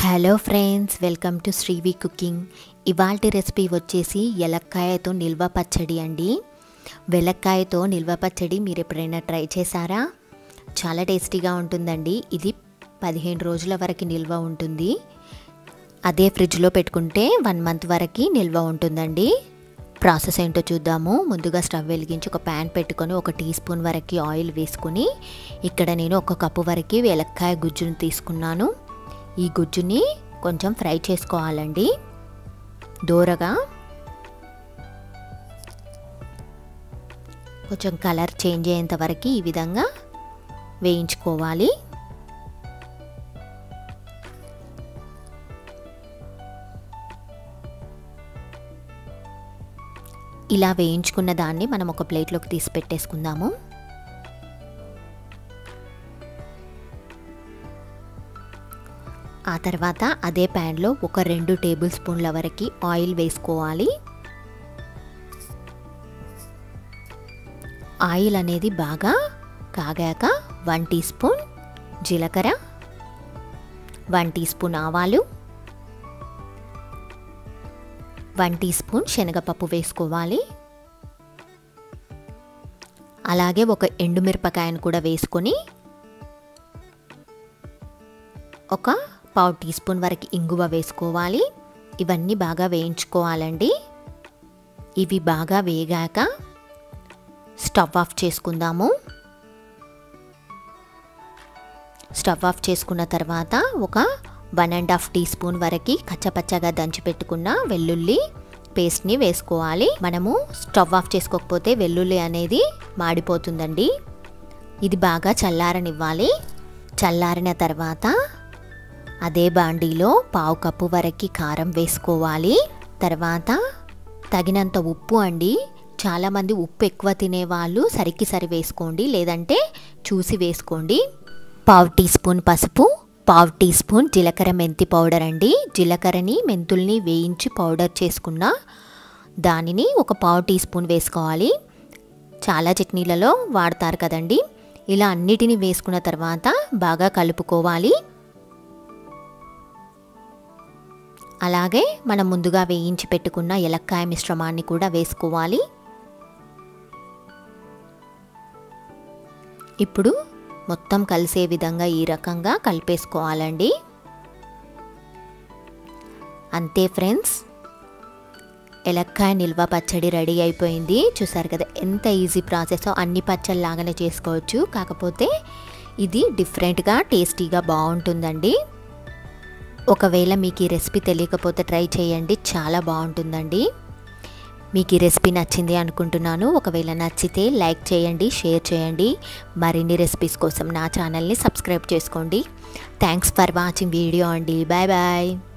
hello friends welcome to Srivi cooking ఇవాల్టి recipe వచ్చేసి ఎలక్కాయతో నిల్వ పచ్చడి అండి వెలక్కాయతో నిల్వ పచ్చడి మీరు ఎప్పుడైనా ట్రై చేశారా చాలా టేస్టీగా ఉంటుందండి ఇది పదిహేను రోజుల వరకు నిల్వ ఉంటుంది అదే ఫ్రిడ్జ్లో పెట్టుకుంటే వన్ మంత్ వరకు నిల్వ ఉంటుందండి ప్రాసెస్ ఏంటో చూద్దాము ముందుగా స్టవ్ వెలిగించి ఒక ప్యాన్ పెట్టుకొని ఒక టీ స్పూన్ వరకు ఆయిల్ వేసుకుని ఇక్కడ నేను ఒక కప్పు వరకు వెలక్కాయ గుజ్జును తీసుకున్నాను ఈ గుజ్జుని కొంచెం ఫ్రై చేసుకోవాలండి దూరగా కొంచెం కలర్ చేంజ్ అయ్యేంత వరకు ఈ విధంగా వేయించుకోవాలి ఇలా వేయించుకున్న దాన్ని మనం ఒక ప్లేట్లోకి తీసి పెట్టేసుకుందాము ఆ తర్వాత అదే ప్యాన్లో ఒక రెండు టేబుల్ స్పూన్ల వరకు ఆయిల్ వేసుకోవాలి ఆయిల్ అనేది బాగా కాగాక వన్ టీ స్పూన్ జీలకర్ర వన్ టీ స్పూన్ ఆవాలు వన్ టీ స్పూన్ శనగపప్పు వేసుకోవాలి అలాగే ఒక ఎండుమిరపకాయను కూడా వేసుకొని ఒక పావు టీ స్పూన్ వరకు ఇంగువ వేసుకోవాలి ఇవన్నీ బాగా వేయించుకోవాలండి ఇవి బాగా వేగాక స్టవ్ ఆఫ్ చేసుకుందాము స్టవ్ ఆఫ్ చేసుకున్న తర్వాత ఒక one and half teaspoon వరకు కచ్చపచ్చగా దంచి పెట్టుకున్న వెల్లుల్లి పేస్ట్ని వేసుకోవాలి మనము స్టవ్ ఆఫ్ చేసుకోకపోతే వెల్లుల్లి అనేది మాడిపోతుందండి ఇది బాగా చల్లారనివ్వాలి చల్లారిన తర్వాత అదే బాండీలో పావు కప్పు వరకు కారం వేసుకోవాలి తర్వాత తగినంత ఉప్పు అండి చాలామంది ఉప్పు ఎక్కువ తినేవాళ్ళు సరికి సరి వేసుకోండి లేదంటే చూసి వేసుకోండి పావు టీ స్పూన్ పసుపు పావు టీ స్పూన్ జీలకర్ర మెంతి పౌడర్ అండి జీలకర్రని మెంతుల్ని వేయించి పౌడర్ చేసుకున్న దానిని ఒక పావు టీ స్పూన్ వేసుకోవాలి చాలా చట్నీలలో వాడతారు కదండి ఇలా అన్నిటిని వేసుకున్న తర్వాత బాగా కలుపుకోవాలి అలాగే మనం ముందుగా వేయించి పెట్టుకున్న ఎలక్కాయ మిశ్రమాన్ని కూడా వేసుకోవాలి ఇప్పుడు మొత్తం కలిసే విధంగా ఈ రకంగా కలిపేసుకోవాలండి అంతే ఫ్రెండ్స్ ఎలక్కాయ నిల్వ పచ్చడి రెడీ అయిపోయింది చూసారు కదా ఎంత ఈజీ ప్రాసెస్ అన్ని పచ్చళ్ళలాగానే చేసుకోవచ్చు కాకపోతే ఇది డిఫరెంట్గా టేస్టీగా బాగుంటుందండి ఒకవేళ మీకు ఈ రెసిపీ తెలియకపోతే ట్రై చేయండి చాలా బాగుంటుందండి మీకు ఈ రెసిపీ నచ్చింది అనుకుంటున్నాను ఒకవేళ నచ్చితే లైక్ చేయండి షేర్ చేయండి మరిన్ని రెసిపీస్ కోసం నా ఛానల్ని సబ్స్క్రైబ్ చేసుకోండి థ్యాంక్స్ ఫర్ వాచింగ్ వీడియో అండి బాయ్ బాయ్